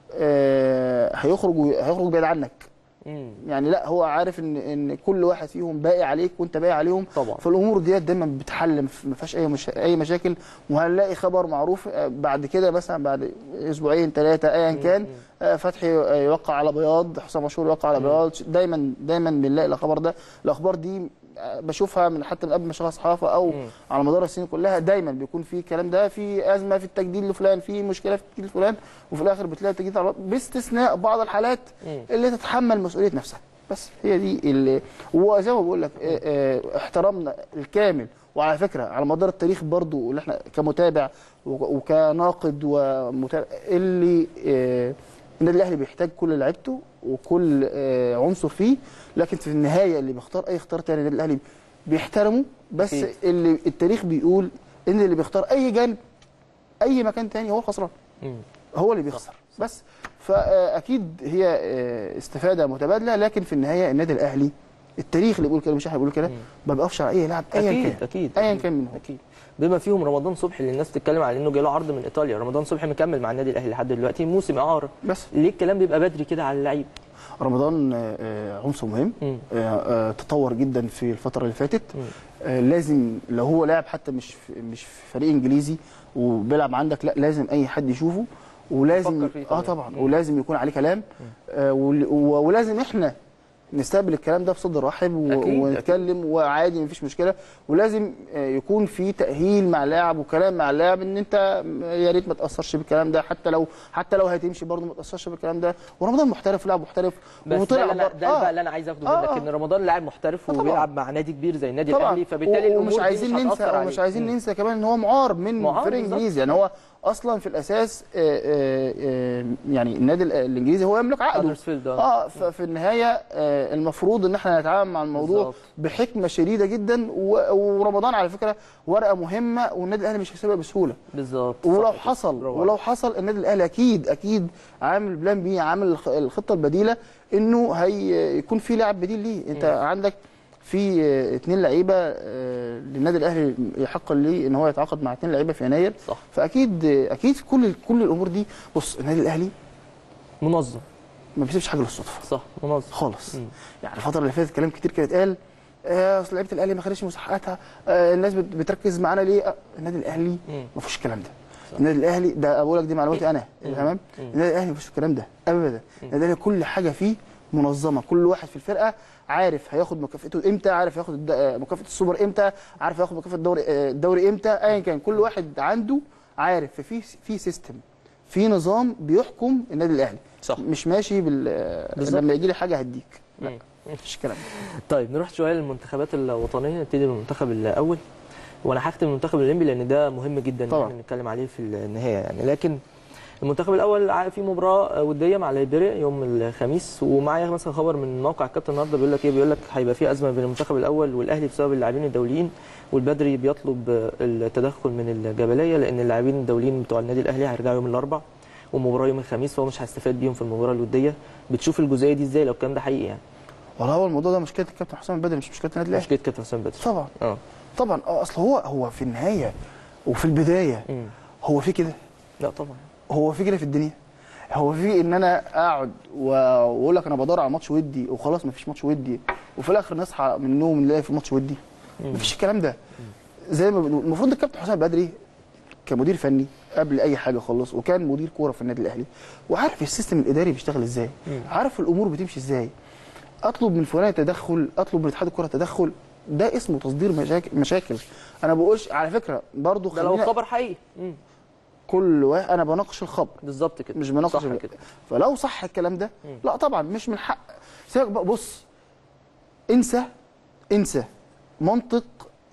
Speaker 2: آه هيخرج هيخرج بعيد عنك
Speaker 1: مم.
Speaker 2: يعني لا هو عارف ان ان كل واحد فيهم باقي عليك وانت باقي عليهم
Speaker 1: طبعا.
Speaker 2: فالامور ديت دايما بتحل مف- ما فيهاش اي مش... اي مشاكل وهنلاقي خبر معروف آه، بعد كده مثلا بعد اسبوعين ثلاثه ايا كان آه، فتحي آه، يوقع على بياض حسام عاشور يوقع على بياض دايما دايما بنلاقي الخبر ده الاخبار دي آه، بشوفها من حتى من قبل ما اشتغل صحافه او
Speaker 1: مم.
Speaker 2: على مدار السنين كلها دايما بيكون في الكلام ده في ازمه في التجديد لفلان في مشكله في التجديد لفلان وفي الاخر بتلاقي التجديد على باستثناء بعض الحالات
Speaker 1: مم.
Speaker 2: اللي تتحمل مسؤوليه نفسها بس هي دي اللي وزي ما بقول لك آه، آه، احترامنا الكامل وعلى فكره على مدار التاريخ برضو اللي احنا كمتابع وك- وكناقد ومتابع اللي آه، النادي الاهلي بيحتاج كل لعيبته وكل آه، عنصر فيه لكن في النهايه اللي بيختار اي اختيار تاني النادي الاهلي بيحترمه بس
Speaker 1: أكيد.
Speaker 2: اللي التاريخ بيقول ان اللي بيختار اي جانب اي مكان تاني هو خسران
Speaker 1: مم.
Speaker 2: هو اللي بيخسر بس فاكيد هي آه، استفاده متبادله لكن في النهايه النادي الاهلي التاريخ اللي بيقول كده مش احنا بيقول كده ما بيقفش على اي لاعب ايا
Speaker 1: اكيد
Speaker 2: كان
Speaker 1: اكيد
Speaker 2: ايا
Speaker 1: أكيد.
Speaker 2: كان منهم
Speaker 1: اكيد بما فيهم رمضان صبحي اللي الناس بتتكلم على انه جاله عرض من ايطاليا رمضان صبحي مكمل مع النادي الاهلي لحد دلوقتي موسم اعاره
Speaker 2: بس
Speaker 1: ليه الكلام بيبقى بدري كده على اللعيب
Speaker 2: رمضان آه، آه، عنصر مهم
Speaker 1: مم.
Speaker 2: آه، آه، تطور جدا في الفتره اللي فاتت
Speaker 1: مم.
Speaker 2: آه، لازم لو هو لاعب حتى مش في مش في فريق انجليزي وبيلعب عندك لا لازم اي حد يشوفه ولازم
Speaker 1: يفكر فيه
Speaker 2: اه
Speaker 1: طبعاً.
Speaker 2: طبعا
Speaker 1: مم.
Speaker 2: ولازم يكون عليه كلام آه ول- و- ولازم احنا نستقبل الكلام ده بصدر رحب و-
Speaker 1: أكيد،
Speaker 2: ونتكلم وعادي مفيش مشكله ولازم آه، يكون في تاهيل مع اللاعب وكلام مع اللاعب ان انت يا ريت ما تاثرش بالكلام ده حتى لو حتى لو هتمشي برضه ما تاثرش بالكلام ده ورمضان محترف لاعب محترف
Speaker 1: بس ده,
Speaker 2: وطلع
Speaker 1: اللي أنا
Speaker 2: بر-
Speaker 1: ده
Speaker 2: آه.
Speaker 1: بقى اللي انا عايز اخده
Speaker 2: آه،
Speaker 1: منك
Speaker 2: آه.
Speaker 1: ان رمضان لاعب محترف
Speaker 2: طبعاً.
Speaker 1: وبيلعب مع نادي كبير زي النادي
Speaker 2: طبعا
Speaker 1: الاهلي فبالتالي
Speaker 2: و-
Speaker 1: الامور
Speaker 2: ومش
Speaker 1: دي
Speaker 2: عايزين
Speaker 1: مش
Speaker 2: ننسى
Speaker 1: هتأثر
Speaker 2: ومش
Speaker 1: عليه.
Speaker 2: عايزين
Speaker 1: مم.
Speaker 2: ننسى كمان ان هو معار من
Speaker 1: معار
Speaker 2: فريق
Speaker 1: بالظبط.
Speaker 2: انجليزي يعني هو اصلا في الاساس آه، آه، آه، يعني النادي ال- الانجليزي هو يملك عقده
Speaker 1: هدرسفيلد، آه.
Speaker 2: اه ففي النهايه آه، المفروض ان احنا نتعامل مع الموضوع
Speaker 1: بالظبط.
Speaker 2: بحكمه شديده جدا و- ورمضان على فكره ورقه مهمه والنادي الاهلي مش هيسيبها بسهوله
Speaker 1: بالظبط
Speaker 2: ولو
Speaker 1: صح كده.
Speaker 2: حصل
Speaker 1: برافو
Speaker 2: ولو
Speaker 1: عليك.
Speaker 2: حصل النادي الاهلي اكيد اكيد عامل بلان بي عامل الخ- الخطه البديله انه هي يكون في لاعب بديل ليه انت عندك في آه، اتنين لعيبه آه، للنادي الاهلي يحق ليه ان هو يتعاقد مع اتنين لعيبه في يناير
Speaker 1: صح
Speaker 2: فاكيد آه، اكيد كل كل الامور دي بص النادي الاهلي
Speaker 1: منظم
Speaker 2: ما بيسيبش حاجه للصدفه
Speaker 1: صح منظم
Speaker 2: خالص
Speaker 1: مم.
Speaker 2: يعني الفتره اللي فاتت كلام كتير كان اتقال آه، اصل لعيبه الاهلي ما خدتش مساحاتها آه، الناس بت- بتركز معانا ليه آه، النادي الاهلي
Speaker 1: مم.
Speaker 2: ما فيهوش الكلام ده النادي الاهلي ده بقول لك دي معلوماتي انا تمام النادي الاهلي ما فيهوش الكلام ده ابدا النادي الاهلي كل حاجه فيه منظمه كل واحد في الفرقه عارف هياخد مكافئته امتى عارف ياخد الد- آه، مكافاه السوبر امتى عارف ياخد مكافاه الدوري آه، الدوري امتى ايا كان كل واحد عنده عارف في في سيستم في نظام بيحكم النادي الاهلي
Speaker 1: صح.
Speaker 2: مش ماشي بال آه،
Speaker 1: بالظبط.
Speaker 2: لما يجي لي حاجه هديك لا
Speaker 1: مم.
Speaker 2: مفيش الكلام ده
Speaker 1: طيب نروح شويه للمنتخبات الوطنيه نبتدي بالمنتخب الاول وانا هختم المنتخب الاولمبي لان ده مهم جدا ان
Speaker 2: طبعاً.
Speaker 1: احنا نتكلم عليه في النهايه يعني لكن المنتخب الاول ع- في مباراه وديه مع ليبيريا يوم الخميس ومعايا مثلا خبر من موقع الكابتن النهارده بيقول لك ايه بيقول لك هيبقى في ازمه بين المنتخب الاول والاهلي بسبب اللاعبين الدوليين والبدري بيطلب التدخل من الجبليه لان اللاعبين الدوليين بتوع النادي الاهلي هيرجعوا يوم الاربعاء ومباراه يوم الخميس فهو مش هيستفاد بيهم في المباراه الوديه بتشوف الجزئيه دي ازاي لو الكلام ده حقيقي يعني
Speaker 2: والله هو الموضوع ده مشكله الكابتن حسام البدري مش مشكله النادي الاهلي
Speaker 1: مشكله كابتن حسام بدري
Speaker 2: طبعا
Speaker 1: اه
Speaker 2: طبعا اه اصل هو هو في النهايه وفي البدايه
Speaker 1: مم.
Speaker 2: هو في كده
Speaker 1: لا طبعا
Speaker 2: هو في كده في الدنيا هو في ان انا اقعد و- واقول لك انا بدور على ماتش ودي وخلاص مفيش ماتش ودي وفي الاخر نصحى من النوم نلاقي في ماتش ودي مفيش الكلام ده زي ما بنقول المفروض الكابتن حسام بدري كمدير فني قبل اي حاجه خالص وكان مدير كوره في النادي الاهلي وعارف السيستم الاداري بيشتغل ازاي عارف الامور بتمشي ازاي اطلب من فلان تدخل اطلب من اتحاد الكره تدخل ده اسمه تصدير مشاكل مشاكل انا بقولش على فكره برضو
Speaker 1: ده لو
Speaker 2: خلينا
Speaker 1: خبر حقيقي مم.
Speaker 2: كل واحد انا بناقش الخبر
Speaker 1: بالظبط كده
Speaker 2: مش بناقش
Speaker 1: صح
Speaker 2: ال-
Speaker 1: كده
Speaker 2: فلو صح الكلام ده لا طبعا مش من حق سيبك بقى بص انسى انسى منطق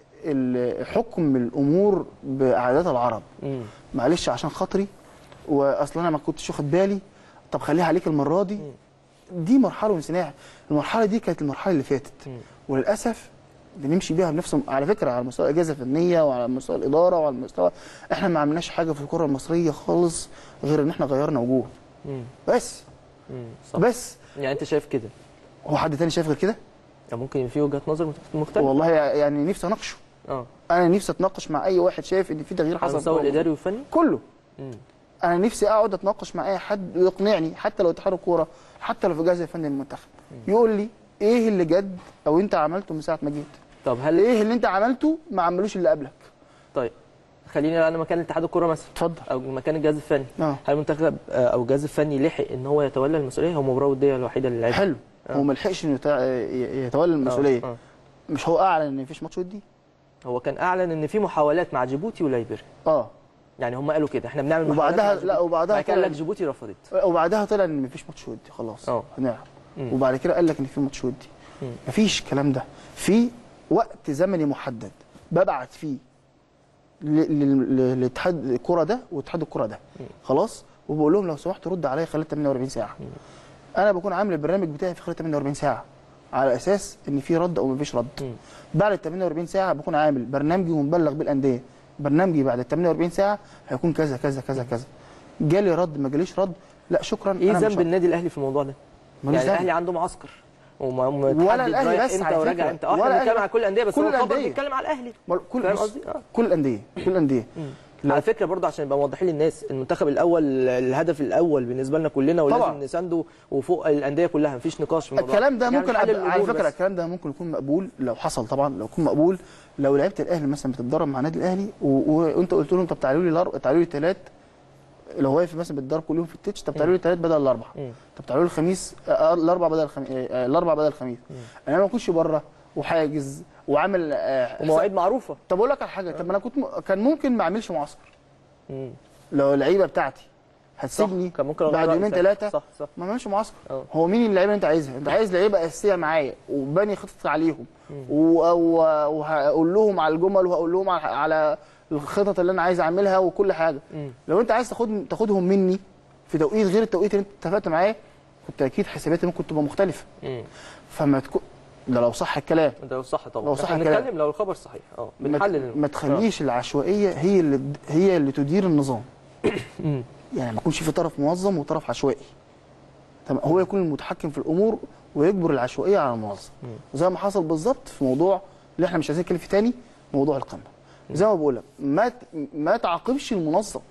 Speaker 2: ال- حكم الامور بعادات العرب
Speaker 1: مم.
Speaker 2: معلش عشان خاطري واصل انا ما كنتش واخد بالي طب خليها عليك المره دي دي مرحله ونسيناها المرحله دي كانت المرحله اللي فاتت
Speaker 1: مم.
Speaker 2: وللاسف بنمشي بيها بنفس على فكره على مستوى الاجهزه الفنيه وعلى مستوى الاداره وعلى مستوى احنا ما عملناش حاجه في الكره المصريه خالص غير ان احنا غيرنا وجوه
Speaker 1: مم.
Speaker 2: بس
Speaker 1: مم. صح
Speaker 2: بس
Speaker 1: يعني انت شايف كده
Speaker 2: هو حد تاني شايف غير كده
Speaker 1: يعني ممكن في وجهه نظر مختلفه
Speaker 2: والله يعني نفسي اناقشه
Speaker 1: اه
Speaker 2: انا نفسي اتناقش مع اي واحد شايف ان في تغيير
Speaker 1: على
Speaker 2: حصل في
Speaker 1: المستوى
Speaker 2: الكرة
Speaker 1: الاداري والفني
Speaker 2: كله
Speaker 1: مم.
Speaker 2: انا نفسي اقعد اتناقش مع اي حد ويقنعني حتى لو اتحاد الكوره حتى لو في جهاز الفني المنتخب يقول لي ايه اللي جد او انت عملته من ساعه ما جيت
Speaker 1: طب هل
Speaker 2: ايه اللي انت عملته ما عملوش اللي قبلك
Speaker 1: طيب خلينا انا مكان اتحاد الكوره مثلا
Speaker 2: اتفضل
Speaker 1: او مكان الجهاز الفني
Speaker 2: اه
Speaker 1: هل المنتخب آه، او الجهاز الفني لحق ان هو يتولى المسؤوليه هو مباراه وديه الوحيده اللي لعبها
Speaker 2: حلو
Speaker 1: آه.
Speaker 2: هو ما لحقش انه يتع- ي- يتولى
Speaker 1: آه،
Speaker 2: المسؤوليه
Speaker 1: آه.
Speaker 2: مش هو اعلن ان مفيش ماتش ودي
Speaker 1: هو كان اعلن ان في محاولات مع جيبوتي ولايبيريا
Speaker 2: اه
Speaker 1: يعني هم قالوا كده احنا بنعمل محاولات
Speaker 2: وبعدها
Speaker 1: مع
Speaker 2: لا
Speaker 1: جيبوتي.
Speaker 2: وبعدها
Speaker 1: بعد كده قال لك
Speaker 2: طلع
Speaker 1: جيبوتي رفضت
Speaker 2: وبعدها طلع ان مفيش ماتش ودي خلاص
Speaker 1: اه.
Speaker 2: هنعرف
Speaker 1: مم.
Speaker 2: وبعد كده قال لك ان في ماتش ودي
Speaker 1: مم.
Speaker 2: مفيش الكلام ده في وقت زمني محدد ببعت فيه ل- ل- ل- لاتحاد الكره ده واتحاد الكره ده خلاص وبقول لهم لو سمحت رد عليا خلال 48 ساعه انا بكون عامل البرنامج بتاعي في خلال 48 ساعه على اساس ان في رد او مفيش رد
Speaker 1: مم.
Speaker 2: بعد ال 48 ساعه بكون عامل برنامجي ومبلغ بالانديه برنامجي بعد ال 48 ساعه هيكون كذا كذا كذا كذا جالي رد ما جاليش رد لا شكرا
Speaker 1: ايه
Speaker 2: أنا مش
Speaker 1: ذنب النادي الاهلي في الموضوع ده؟
Speaker 2: ملوش
Speaker 1: يعني
Speaker 2: ذنب.
Speaker 1: الاهلي عنده معسكر وما
Speaker 2: ولا الأهلي
Speaker 1: رايح
Speaker 2: بس
Speaker 1: امتى
Speaker 2: على
Speaker 1: وراجع
Speaker 2: فكرة.
Speaker 1: امتى اه
Speaker 2: ولا
Speaker 1: احنا بنتكلم
Speaker 2: الأهلي-
Speaker 1: على كل الانديه بس
Speaker 2: كل
Speaker 1: هو الخبر
Speaker 2: الأندية.
Speaker 1: بيتكلم على الاهلي
Speaker 2: مر- كل
Speaker 1: فاهم
Speaker 2: بص،
Speaker 1: قصدي؟ اه
Speaker 2: كل الانديه كل الانديه لا.
Speaker 1: على فكره برضه عشان نبقى موضحين للناس المنتخب الاول الهدف الاول بالنسبه لنا كلنا ولازم
Speaker 2: طبعا.
Speaker 1: نسانده وفوق الانديه كلها مفيش نقاش في الموضوع
Speaker 2: الكلام ده
Speaker 1: يعني
Speaker 2: ممكن
Speaker 1: نحلل
Speaker 2: أب... على
Speaker 1: الأمور
Speaker 2: فكره
Speaker 1: بس.
Speaker 2: الكلام ده ممكن يكون مقبول لو حصل طبعا لو يكون مقبول لو لعيبه الاهلي مثلا بتتدرب مع النادي الاهلي و... و... وانت قلت لهم طب تعالوا لي الأر... تعالوا لي الثلاث لو واقف مثلا بتدرب كل يوم في التتش طب تعالوا لي الثلاث بدل الاربع
Speaker 1: مم.
Speaker 2: طب تعالوا لي الخميس آه، الاربع بدل الخميس الاربع بدل الخميس انا ما اكونش بره وحاجز وعامل آه،
Speaker 1: ومواعيد معروفه
Speaker 2: طب اقول لك على حاجه طب ما انا كنت م... كان ممكن ما اعملش معسكر
Speaker 1: مم.
Speaker 2: لو اللعيبه بتاعتي
Speaker 1: صح
Speaker 2: هتسيبني
Speaker 1: كان ممكن
Speaker 2: بعد
Speaker 1: أغير
Speaker 2: يومين
Speaker 1: رأيي.
Speaker 2: ثلاثه
Speaker 1: صح صح
Speaker 2: ما عملش معسكر
Speaker 1: اه.
Speaker 2: هو مين اللعيبه اللي انت عايزها انت عايز لعيبه اساسيه معايا وباني خطط عليهم و- و- وهقول لهم على الجمل وهقول لهم على, على الخطط اللي انا عايز اعملها وكل حاجه
Speaker 1: مم.
Speaker 2: لو انت عايز تاخد تاخدهم مني في توقيت غير التوقيت اللي انت اتفقت معاه كنت اكيد حساباتي ممكن تبقى مختلفه
Speaker 1: مم.
Speaker 2: فما تكون ده لو صح الكلام
Speaker 1: ده لو صح طبعا
Speaker 2: لو صح
Speaker 1: احنا
Speaker 2: الكلام.
Speaker 1: بنتكلم لو الخبر صحيح اه
Speaker 2: ما ت-
Speaker 1: بنحلل
Speaker 2: ما تخليش العشوائيه هي اللي هي اللي تدير النظام
Speaker 1: مم.
Speaker 2: يعني ما يكونش في طرف منظم وطرف عشوائي تمام هو يكون المتحكم في الامور ويجبر العشوائيه على المنظم زي ما حصل بالظبط في موضوع اللي احنا مش عايزين نتكلم فيه تاني موضوع القمه زي ما بقول لك ما ت- ما تعاقبش المنظم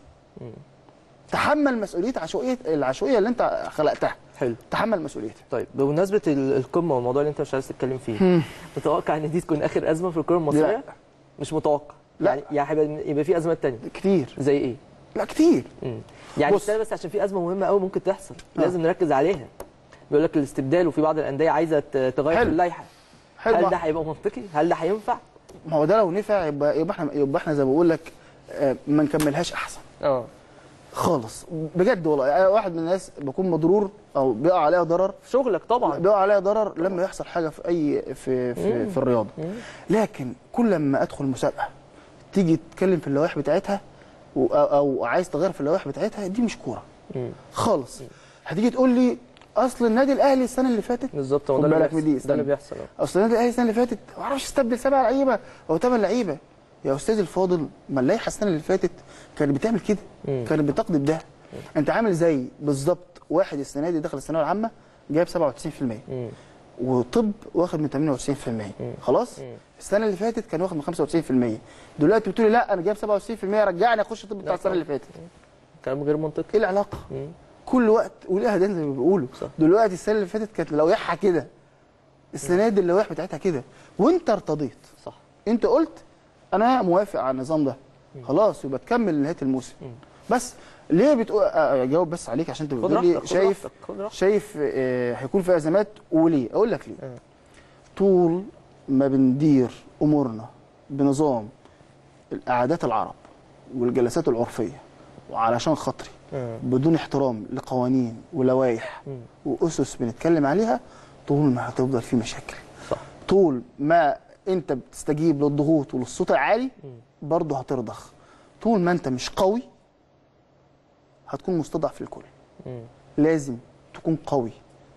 Speaker 2: تحمل مسؤوليه عشوائيه العشوائيه اللي انت خلقتها
Speaker 1: حلو
Speaker 2: تحمل مسؤوليتها
Speaker 1: طيب بمناسبه ال- القمه والموضوع اللي انت مش عايز تتكلم فيه متوقع ان دي تكون اخر ازمه في الكره المصريه
Speaker 2: لا.
Speaker 1: مش متوقع
Speaker 2: لا.
Speaker 1: يعني يعني هيبقى يبقى في ازمات تانية
Speaker 2: كتير
Speaker 1: زي ايه
Speaker 2: لا كتير
Speaker 1: مم. يعني
Speaker 2: بص.
Speaker 1: استنى بس عشان في ازمه مهمه قوي ممكن تحصل
Speaker 2: آه.
Speaker 1: لازم نركز عليها بيقول لك الاستبدال وفي بعض الانديه عايزه ت- تغير في
Speaker 2: حلو.
Speaker 1: اللائحه
Speaker 2: حلو
Speaker 1: هل
Speaker 2: ما-
Speaker 1: ده هيبقى منطقي هل ده هينفع
Speaker 2: ما هو ده لو نفع يبقى يبقى احنا يبقى احنا زي ما بقول لك آه، ما نكملهاش احسن
Speaker 1: اه
Speaker 2: خالص بجد والله أنا واحد من الناس بكون مضرور او بيقع عليها ضرر
Speaker 1: في شغلك طبعا
Speaker 2: بيقع عليها ضرر لما يحصل حاجه في اي في في, في الرياضه لكن كل لما ادخل مسابقه تيجي تتكلم في اللوائح بتاعتها و- او, أو عايز تغير في اللوائح بتاعتها دي مش كوره
Speaker 1: مم.
Speaker 2: خالص هتيجي تقول لي اصل النادي الاهلي السنه اللي فاتت
Speaker 1: بالظبط هو
Speaker 2: خد
Speaker 1: ده اللي
Speaker 2: بالك من دي،
Speaker 1: بيحصل ده اللي
Speaker 2: استنى.
Speaker 1: بيحصل آه.
Speaker 2: اصل النادي الاهلي السنه اللي فاتت ما اعرفش استبدل سبع لعيبه او ثمان لعيبه يا استاذ الفاضل ما اللائحه السنه اللي فاتت كانت بتعمل كده
Speaker 1: مم.
Speaker 2: كانت بتقضي بده انت عامل زي بالظبط واحد السنه دي دخل الثانويه العامه جايب 97%
Speaker 1: مم.
Speaker 2: وطب واخد من 98% خلاص السنه اللي فاتت كان واخد من 95% دلوقتي بتقولي لا انا جايب 97% رجعني اخش طب بتاع السنه اللي فاتت
Speaker 1: كلام غير منطقي
Speaker 2: ايه العلاقه
Speaker 1: مم.
Speaker 2: كل وقت وليها ده زي ما بيقولوا
Speaker 1: صح.
Speaker 2: دلوقتي السنه اللي فاتت كانت لوائحها كده السنه دي اللوائح بتاعتها كده وانت ارتضيت
Speaker 1: صح
Speaker 2: انت قلت انا موافق على النظام ده خلاص يبقى تكمل لنهايه الموسم بس ليه بتقول آه، اجاوب بس عليك عشان انت
Speaker 1: خد
Speaker 2: بتقول لي
Speaker 1: راحتك خد
Speaker 2: شايف
Speaker 1: راحتك خد راحتك
Speaker 2: شايف آه، هيكون في ازمات وليه اقول لك ليه
Speaker 1: آه.
Speaker 2: طول ما بندير امورنا بنظام القعدات العرب والجلسات العرفيه وعلشان خاطري
Speaker 1: آه.
Speaker 2: بدون احترام لقوانين ولوائح
Speaker 1: مم.
Speaker 2: واسس بنتكلم عليها طول ما هتفضل في مشاكل
Speaker 1: صح
Speaker 2: طول ما انت بتستجيب للضغوط وللصوت العالي برضه هترضخ طول ما انت مش قوي هتكون مستضعف في الكل
Speaker 1: مم.
Speaker 2: لازم تكون قوي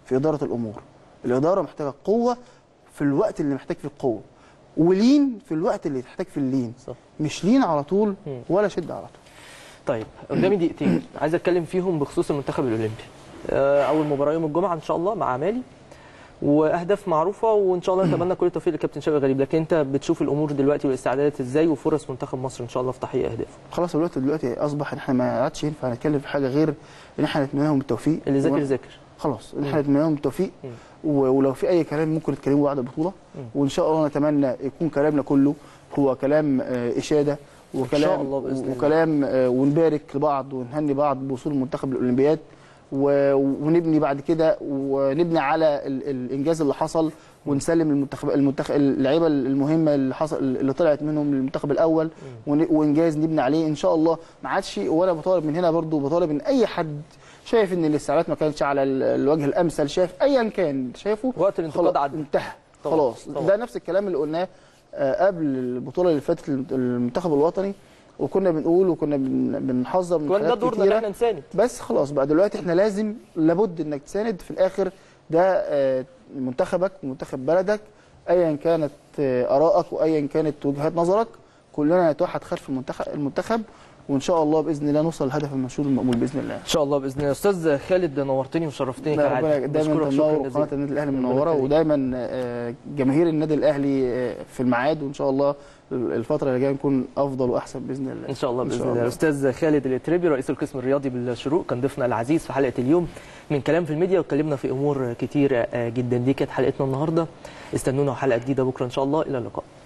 Speaker 2: في اداره الامور الاداره محتاجه قوه في الوقت اللي محتاج فيه القوه ولين في الوقت اللي تحتاج فيه اللين
Speaker 1: صح.
Speaker 2: مش لين على طول
Speaker 1: مم.
Speaker 2: ولا شد على طول
Speaker 1: طيب قدامي دقيقتين عايز اتكلم فيهم بخصوص المنتخب الاولمبي آه، اول مباراه يوم الجمعه ان شاء الله مع مالي واهداف معروفه وان شاء الله نتمنى كل التوفيق لكابتن شوقي غريب لكن انت بتشوف الامور دلوقتي والاستعدادات ازاي وفرص منتخب مصر ان شاء الله في تحقيق اهدافه
Speaker 2: خلاص الوقت دلوقتي اصبح ان احنا ما عادش ينفع نتكلم في حاجه غير ان احنا نتمنى لهم التوفيق
Speaker 1: اللي ذاكر
Speaker 2: و-
Speaker 1: ذاكر
Speaker 2: خلاص ان احنا نتمنى لهم التوفيق
Speaker 1: مم.
Speaker 2: و- ولو في اي كلام ممكن نتكلمه بعد البطوله
Speaker 1: مم.
Speaker 2: وان شاء الله نتمنى يكون كلامنا كله هو كلام آه، اشاده وكلام
Speaker 1: شاء الله بإذن الله.
Speaker 2: وكلام آه، ونبارك لبعض ونهني بعض بوصول المنتخب للاولمبياد و- ونبني بعد كده ونبني على ال- الانجاز اللي حصل ونسلم المنتخب المنتخب اللعيبه المهمه اللي حصل اللي طلعت منهم للمنتخب الاول ون- وانجاز نبني عليه ان شاء الله ما عادش وانا بطالب من هنا برضو بطالب من اي حد شايف ان الاستعدادات ما كانتش على ال- الوجه الامثل شايف ايا كان شايفه
Speaker 1: وقت الانتقاد
Speaker 2: خلاص
Speaker 1: عدى.
Speaker 2: انتهى
Speaker 1: طبعاً،
Speaker 2: خلاص
Speaker 1: طبعاً.
Speaker 2: ده نفس الكلام اللي قلناه آه، قبل البطوله اللي فاتت المنتخب الوطني وكنا بنقول وكنا بن- بنحذر من
Speaker 1: كان ده
Speaker 2: حاجات
Speaker 1: دورنا ان
Speaker 2: كتيره
Speaker 1: احنا نساند
Speaker 2: بس خلاص بقى دلوقتي احنا لازم لابد انك تساند في الاخر ده آه، منتخبك ومنتخب بلدك ايا كانت آه، ارائك وايا كانت وجهات نظرك كلنا نتوحد خلف المنتخب المنتخب وان شاء الله باذن الله نوصل للهدف المنشور المأمول باذن الله
Speaker 1: ان شاء الله باذن الله استاذ خالد نورتني وشرفتني
Speaker 2: لا،
Speaker 1: كالعاده
Speaker 2: ربنا دايما
Speaker 1: بشكرك
Speaker 2: انت
Speaker 1: شكراً
Speaker 2: منور
Speaker 1: جزيلاً.
Speaker 2: وقناه النادي الاهلي
Speaker 1: ربنا
Speaker 2: منوره
Speaker 1: يخليك.
Speaker 2: ودايما آه، جماهير النادي الاهلي آه، في الميعاد وان شاء الله الفتره اللي جايه نكون افضل واحسن باذن الله
Speaker 1: ان شاء الله باذن الله الاستاذ خالد الاتربي رئيس القسم الرياضي بالشروق كان ضيفنا العزيز في حلقه اليوم من كلام في الميديا واتكلمنا في امور كتير جدا دي كانت حلقتنا النهارده استنونا حلقه جديده بكره ان شاء الله الى اللقاء